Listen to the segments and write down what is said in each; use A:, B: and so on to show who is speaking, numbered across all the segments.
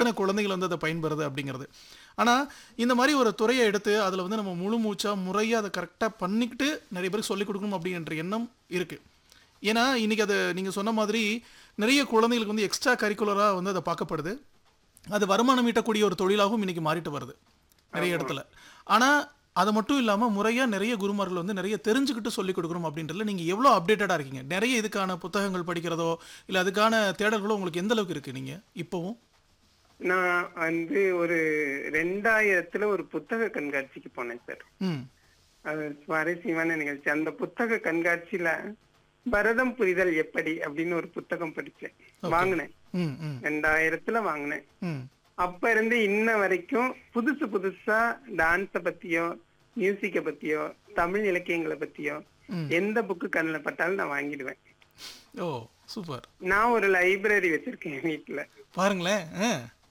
A: எத்தனை குழந்தைகள் வந்து அதை பயன்பெறுது அப்படிங்கிறது ஆனால் இந்த மாதிரி ஒரு துறையை எடுத்து அதில் வந்து நம்ம முழு மூச்சாக முறையாக அதை கரெக்டாக பண்ணிக்கிட்டு நிறைய பேருக்கு சொல்லிக் கொடுக்கணும் அப்படின்ற எண்ணம் இருக்குது ஏன்னா இன்னைக்கு அது நீங்கள் சொன்ன மாதிரி நிறைய குழந்தைகளுக்கு வந்து எக்ஸ்ட்ரா கரிக்குலராக வந்து அதை பார்க்கப்படுது அது வருமானம் ஈட்டக்கூடிய ஒரு தொழிலாகவும் இன்னைக்கு மாறிட்டு வருது நிறைய இடத்துல ஆனால் அது மட்டும் இல்லாமல் முறையாக நிறைய குருமார்கள் வந்து நிறைய தெரிஞ்சுக்கிட்டு சொல்லிக் கொடுக்கணும் அப்படின்றதுல நீங்கள் எவ்வளோ அப்டேட்டடாக இருக்கீங்க நிறைய இதுக்கான புத்தகங்கள் படிக்கிறதோ இல்லை அதுக்கான தேடல்களோ உங்களுக்கு எந்த அளவுக்கு இருக்குது நீங்கள் இப்போவும்
B: நான் வந்து ஒரு ரெண்டாயிரத்துல ஒரு புத்தக கண்காட்சிக்கு போனேன் சார்
A: ம்
B: அது சுவாரஸ்யமான நிகழ்ச்சி அந்த புத்தக கண்காட்சியில பரதம் புரிதல் எப்படி அப்படின்னு ஒரு புத்தகம் படிச்சேன் வாங்கினேன்
A: ம் ம்
B: ரெண்டாயிரத்துல வாங்கினேன்
A: ம்
B: அப்ப இருந்து இன்ன வரைக்கும் புதுசு புதுசா டான்ஸ பத்தியோ மியூசிக்க பத்தியோ தமிழ் இலக்கியங்களை பத்தியோ
A: ம்.
B: எந்த புக்கு கண்ணில் பட்டாலும் நான் வாங்கிடுவேன்
A: ஓ சூப்பர்
B: நான் ஒரு லைப்ரரி வச்சிருக்கேன் வீட்டுல
A: பாருங்களேன் ஆ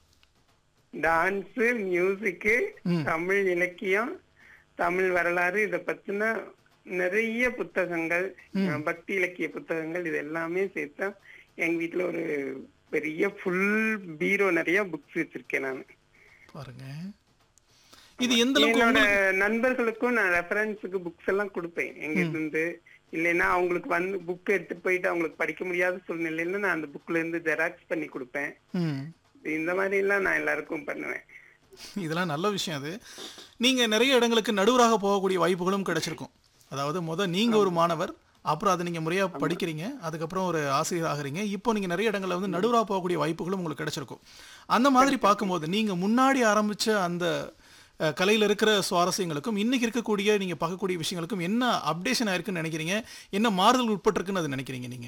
B: டான்ஸ் மியூசிக்கு தமிழ் இலக்கியம் தமிழ் வரலாறு இத பத்தின நிறைய புத்தகங்கள் பக்தி இலக்கிய புத்தகங்கள் இது எல்லாமே சேர்த்தா எங்க வீட்டுல ஒரு பெரிய ஃபுல் பீரோ நிறைய புக்ஸ் வச்சிருக்கேன் நான்
A: பாருங்க இது எந்த அளவுக்கு
B: என்னோட
A: உங்களுக்கு-
B: நண்பர்களுக்கும் நான் ரெஃபரன்ஸுக்கு புக்ஸ் எல்லாம் கொடுப்பேன் எங்க இருந்து இல்லைன்னா அவங்களுக்கு வந்து புக் எடுத்துட்டு போயிட்டு அவங்களுக்கு படிக்க முடியாத சூழ்நிலையில நான் அந்த புக்ல இருந்து ஜெராக்ஸ் பண்ணி கொடுப்பேன்
A: ம்
B: இந்த மாதிரி எல்லாம் நான் எல்லாருக்கும் பண்ணுவேன்
A: இதெல்லாம் நல்ல விஷயம் அது நீங்க நிறைய இடங்களுக்கு நடுவராக போகக்கூடிய வாய்ப்புகளும் கிடைச்சிருக்கும் அதாவது முத நீங்க ஒரு மாணவர் அப்புறம் அதை நீங்க முறையா படிக்கிறீங்க அதுக்கப்புறம் ஒரு ஆசிரியர் ஆகுறீங்க இப்போ நீங்க நிறைய இடங்கள்ல வந்து நடுவராக போகக்கூடிய வாய்ப்புகளும் உங்களுக்கு கிடைச்சிருக்கும் அந்த மாதிரி பார்க்கும்போது நீங்க முன்னாடி ஆரம்பிச்ச அந்த அஹ், கலையில இருக்கிற சுவாரஸ்யங்களுக்கும் இன்னைக்கு இருக்கக்கூடிய நீங்க பார்க்கக்கூடிய விஷயங்களுக்கும் என்ன அப்டேஷன் ஆயிருக்குன்னு நினைக்கிறீங்க என்ன மாறுதல் உட்பட்டிருக்குன்னு அது நினைக்கிறீங்க நீங்க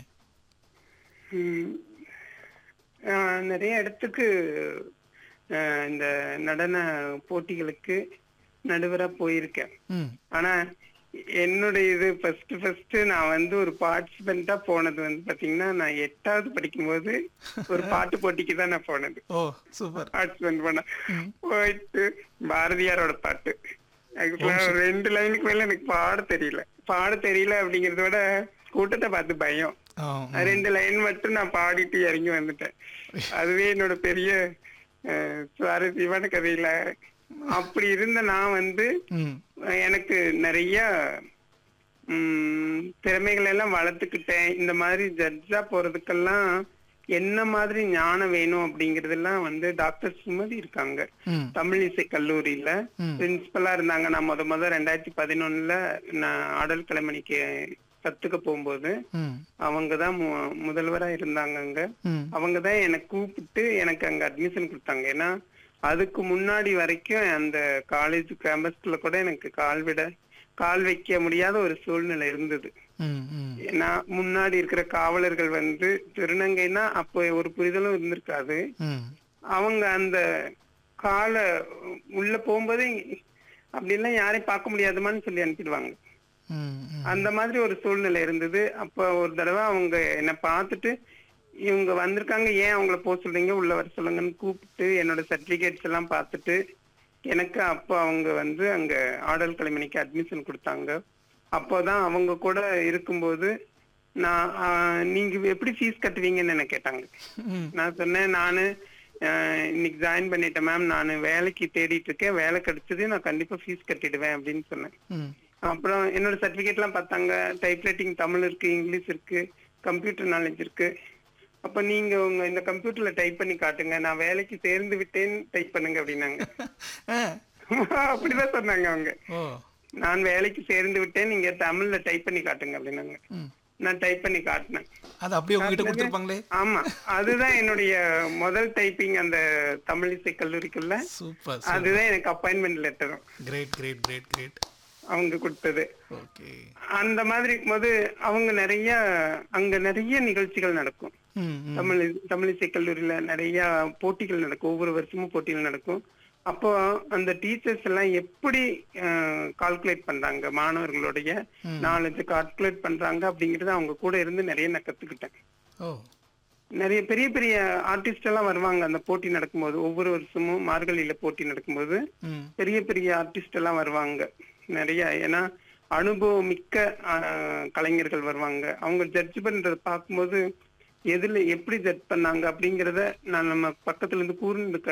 B: உம் ஆஹ் நிறைய இடத்துக்கு ஆஹ் இந்த நடன போட்டிகளுக்கு நடுவரா போயிருக்கேன்
A: ம்
B: ஆனா என்னுடைய இது ஃபர்ஸ்ட் ஃபர்ஸ்ட் நான் வந்து ஒரு பார்ட்டிசிபெண்டா போனது வந்து பாத்தீங்கன்னா நான் எட்டாவது படிக்கும்போது ஒரு பாட்டு போட்டிக்கு தான் நான் போனது
A: ஓ சூப்பர்
B: பார்ட்டிசிபென்ட் பண்ண போயிட்டு பாரதியாரோட பாட்டு ஆக்சுவலா ஒரு ரெண்டு லைனுக்கு மேல எனக்கு பாட தெரியல பாட தெரியல அப்படிங்கறத விட கூட்டத்தை பார்த்து பயம்
A: ஆ
B: அது ரெண்டு லைன் மட்டும் நான் பாடிட்டு இறங்கி வந்துட்டேன் அதுவே என்னோட பெரிய அஹ், சுவாரஸ்யமான கதையில அப்படி இருந்த நான் வந்து
A: ம்
B: அஹ், எனக்கு நிறைய உம், திறமைகள் எல்லாம் வளர்த்துக்கிட்டேன் இந்த மாதிரி ஜட்ஜா போறதுக்கெல்லாம் என்ன மாதிரி ஞானம் வேணும் அப்படிங்கறதெல்லாம் வந்து டாக்டர் சுமதி இருக்காங்க
A: ம்
B: தமிழ் இசை கல்லூரியில
A: ம்.
B: பிரின்சிபலா இருந்தாங்க நான் முத முத ரெண்டாயிரத்தி பதினொன்னுல நான் ஆடல் கலைமணிக்கு கத்துக்க போகும்போது
A: ம்
B: அவங்கதான் மு- முதல்வரா இருந்தாங்க அங்க
A: ம்
B: அவங்கதான் எனக்கு கூப்பிட்டு எனக்கு அங்க அட்மிஷன் கொடுத்தாங்க ஏன்னா அதுக்கு முன்னாடி வரைக்கும் அந்த காலேஜ் கேம்பஸ்ல கூட எனக்கு கால் விட கால் வைக்க முடியாத ஒரு சூழ்நிலை இருந்தது
A: ம் ம்
B: ஏன்னா முன்னாடி இருக்கிற காவலர்கள் வந்து திருநங்கைன்னா அப்போ ஒரு புரிதலும் இருந்திருக்காது
A: ம்
B: அவங்க அந்த கால உள்ள போகும்போது அப்படிலாம் யாரையும் பார்க்க முடியாதுமான்னு சொல்லி அனுப்பிடுவாங்க
A: ம் ம்
B: அந்த மாதிரி ஒரு சூழ்நிலை இருந்தது அப்ப ஒரு தடவை அவங்க என்னை பார்த்துட்டு இவங்க வந்திருக்காங்க ஏன் அவங்கள போக சொல்றீங்க உள்ள வர சொல்லுங்கன்னு கூப்பிட்டு என்னோட சர்டிபிகேட்ஸ் எல்லாம் பார்த்துட்டு எனக்கு அப்போ அவங்க வந்து அங்க ஆடல் கலைமணிக்கு அட்மிஷன் கொடுத்தாங்க அப்போதான் அவங்க கூட இருக்கும்போது நான் ஆஹ், நீங்க எப்படி ஃபீஸ் கட்டுவீங்கன்னு என்ன கேட்டாங்க
A: ம்
B: நான் சொன்னேன் நானு அஹ், இன்னைக்கு ஜாயின் பண்ணிட்டேன் மேம் நான் வேலைக்கு தேடிட்டு இருக்கேன் வேலை கிடைச்சது நான் கண்டிப்பா ஃபீஸ் கட்டிடுவேன் அப்படின்னு சொன்னேன்
A: ம்
B: அப்புறம் என்னோட சர்டிபிகேட் எல்லாம் பார்த்தாங்க டைப்ரைட்டிங் தமிழ் இருக்கு இங்கிலீஷ் இருக்கு கம்ப்யூட்டர் நாலேஜ் இருக்கு அப்ப நீங்க உங்க இந்த கம்ப்யூட்டர்ல டைப் பண்ணி காட்டுங்க நான் வேலைக்கு சேர்ந்து விட்டேன்னு டைப் பண்ணுங்க அப்படின்னாங்க
A: ஆ
B: அப்படிதான் சொன்னாங்க அவங்க
A: ஓ
B: நான் வேலைக்கு சேர்ந்து விட்டேன் நீங்க தமிழ்ல டைப் பண்ணி காட்டுங்க அப்படின்னாங்க
A: ம்
B: நான் டைப் பண்ணி காட்டினேன்
A: அது அப்படியே உங்ககிட்ட கொடுத்துருப்பாங்களே
B: ஆமா அதுதான் என்னுடைய முதல் டைப்பிங் அந்த தமிழ் இசை கல்லூரிக்குள்ள
A: சூப்பர்
B: அதுதான் எனக்கு அப்பாயின்மெண்ட் லெட்டரும்
A: கிரேட் கிரேட் கிரேட் கிரேட்
B: அவங்க கொடுத்தது
A: ஓகே
B: அந்த மாதிரி இருக்கும்போது அவங்க நிறைய அங்க நிறைய நிகழ்ச்சிகள் நடக்கும்
A: ம் ம்
B: தமிழ் தமிழ் இசை கல்லூரியில நிறைய போட்டிகள் நடக்கும் ஒவ்வொரு வருஷமும் போட்டிகள் நடக்கும் அப்போ அந்த டீச்சர்ஸ் எல்லாம் எப்படி கால்குலேட் பண்றாங்க மாணவர்களுடைய நாலேஜ் கால்குலேட் பண்றாங்க அப்படிங்கறத அவங்க கூட இருந்து நிறைய நான் கத்துக்கிட்டேன்
A: ஓ
B: நிறைய பெரிய பெரிய ஆர்டிஸ்ட் எல்லாம் வருவாங்க அந்த போட்டி நடக்கும்போது ஒவ்வொரு வருஷமும் மார்கழியில போட்டி நடக்கும்போது
A: ம்
B: பெரிய பெரிய ஆர்டிஸ்ட் எல்லாம் வருவாங்க நிறைய ஏன்னா அனுபவம் மிக்க ஆஹ், கலைஞர்கள் வருவாங்க அவங்க ஜட்ஜ் பண்றத பார்க்கும்போது எதுல எப்படி ஜட்ஜ் பண்ணாங்க அப்படிங்கறத நான் நம்ம பக்கத்துல இருந்து கூர்ந்து